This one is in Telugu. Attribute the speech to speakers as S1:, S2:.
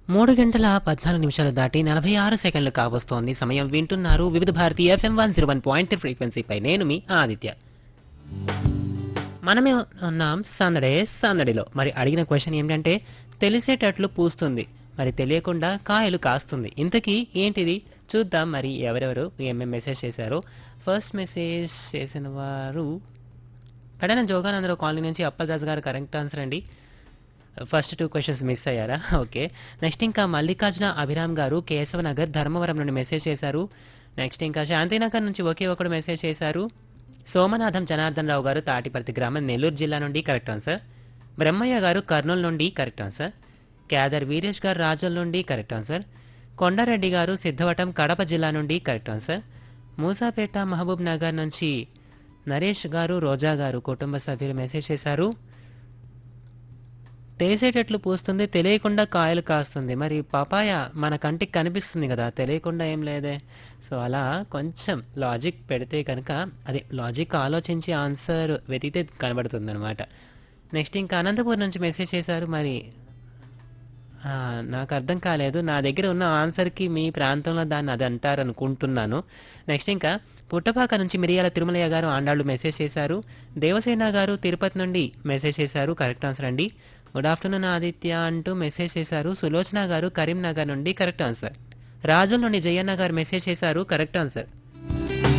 S1: మూడు గంటల పద్నాలుగు నిమిషాలు దాటి నలభై ఆరు సెకండ్లు కావస్తోంది సమయం వింటున్నారు Vividh Bharati FM one zero one point ఫ్రీక్వెన్సీపై నేను మీ ఆదిత్య మనమే ఉన్నాం సందడే సందడిలో మరి అడిగిన క్వశ్చన్ ఏంటంటే తెలిసేటట్లు పూస్తుంది మరి తెలియకుండా కాయలు కాస్తుంది ఇంతకీ ఏంటిది చూద్దాం మరి ఎవరెవరు ఏమేమి మెసేజ్ చేశారో ఫస్ట్ మెసేజ్ చేసిన వారు పెడన జోగానందరావు కాలనీ నుంచి అప్పదాస్ గారు కరెక్ట్ ఆన్సర్ అండి ఫస్ట్ టూ క్వశ్చన్స్ మిస్ అయ్యారా ఓకే నెక్స్ట్ ఇంకా మల్లికార్జున అభిరామ్ గారు కేశవనగర్ ధర్మవరం నుండి మెసేజ్ చేశారు నెక్స్ట్ ఇంకా శాంతినగర్ నుంచి ఒకే ఒకడు మెసేజ్ చేశారు సోమనాథం జనార్దన్ రావు గారు తాటిపర్తి గ్రామం నెల్లూరు జిల్లా నుండి కరెక్ట్ ఆన్సర్ బ్రహ్మయ్య గారు కర్నూలు నుండి కరెక్ట్ ఆన్సర్ క్యాదర్ వీరేష్ గారు రాజుల నుండి కరెక్ట్ ఆన్సర్ కొండారెడ్డి గారు సిద్ధవటం కడప జిల్లా నుండి కరెక్ట్ ఆన్సర్ మూసాపేట మహబూబ్ నగర్ నుంచి నరేష్ గారు రోజా గారు కుటుంబ సభ్యులు మెసేజ్ చేశారు తెలిసేటట్లు పూస్తుంది తెలియకుండా కాయలు కాస్తుంది మరి పపాయ మన కంటికి కనిపిస్తుంది కదా తెలియకుండా ఏం లేదే సో అలా కొంచెం లాజిక్ పెడితే కనుక అదే లాజిక్ ఆలోచించి ఆన్సర్ వెతికితే కనబడుతుంది అనమాట నెక్స్ట్ ఇంకా అనంతపూర్ నుంచి మెసేజ్ చేశారు మరి ఆ, నాకు అర్థం కాలేదు నా దగ్గర ఉన్న ఆన్సర్కి మీ ప్రాంతంలో దాన్ని అది అంటారు అనుకుంటున్నాను నెక్స్ట్ ఇంకా పుట్టపాక నుంచి మిరియాల తిరుమలయ్య గారు ఆండాళ్ళు మెసేజ్ చేశారు దేవసేన గారు తిరుపతి నుండి మెసేజ్ చేశారు కరెక్ట్ ఆన్సర్ అండి గుడ్ ఆఫ్టర్నూన్ ఆదిత్య అంటూ మెసేజ్ చేశారు సులోచన గారు కరీంనగర్ నుండి కరెక్ట్ ఆన్సర్ రాజుల నుండి జయన్న గారు మెసేజ్ చేశారు కరెక్ట్ ఆన్సర్